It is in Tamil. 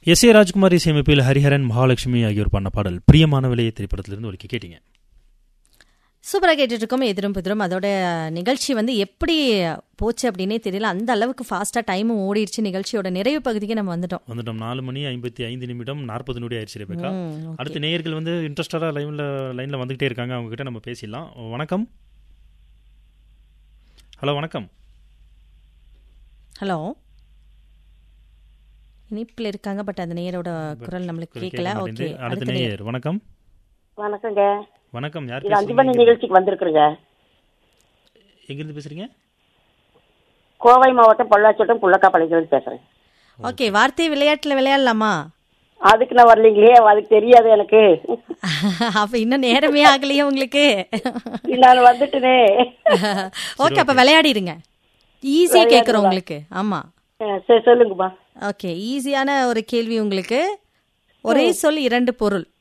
எஸ் ஏ ராஜ்குமார் இசையமைப்பில் ஹரிஹரன் மகாலட்சுமி ஆகியோர் பண்ண பாடல் பிரியமான விலையை திரைப்படத்திலிருந்து ஒலிக்க கேட்டீங்க சூப்பராக கேட்டுட்டு இருக்கோம் எதிரும் புதிரும் அதோட நிகழ்ச்சி வந்து எப்படி போச்சு அப்படின்னே தெரியல அந்த அளவுக்கு ஃபாஸ்ட்டாக டைமும் ஓடிடுச்சு நிகழ்ச்சியோட நிறைவு பகுதிக்கு நம்ம வந்துட்டோம் வந்துட்டோம் நாலு மணி ஐம்பத்தி ஐந்து நிமிடம் நாற்பது நொடி ஆயிடுச்சு ரெபேக்கா ம், okay. அடுத்த நேயர்கள் வந்து இன்ட்ரெஸ்டடாக லைன்ல லைன்ல வந்துகிட்டே இருக்காங்க அவங்க கிட்ட நம்ம பேசிடலாம் வணக்கம் ஹலோ வணக்கம் ஹலோ இனிப்பில் இருக்காங்க பட் அந்த நேயரோட குரல் நம்மளுக்கு கேட்க கேட்கல ஓகே மாட்டேங்குது. அடுத்த அடுத்த நேயர் நேயர் வணக்கம் வணக்கங்க வணக்கம் யார் இது அஞ்சு மணி பேசுறீங்க நிகழ்ச்சிக்கு வந்திருக்குறேங்க எங்கிருந்து பேசுறீங்க கோவை மாவட்டம் பொள்ளாச்சோட்டம் புள்ளக்காப்பாளையத்துல பேசுறேன் ஓகே வார்த்தை விளையாட்டுல விளையாடலாமா அதுக்கு நான் வரலீங்களே அதுக்கு தெரியாது எனக்கு அப்ப இன்னும் நேரமே ஆகலையே உங்களுக்கு நான் வந்துட்டேனே ஓகே அப்ப விளையாடிடுங்க ஈஸியா கேக்குறோம் உங்களுக்கு ஆமா அஹ் சரி சொல்லுங்கம்மா ஓகே ஈஸியான ஒரு கேள்வி உங்களுக்கு ஒரே சொல் இரண்டு பொருள்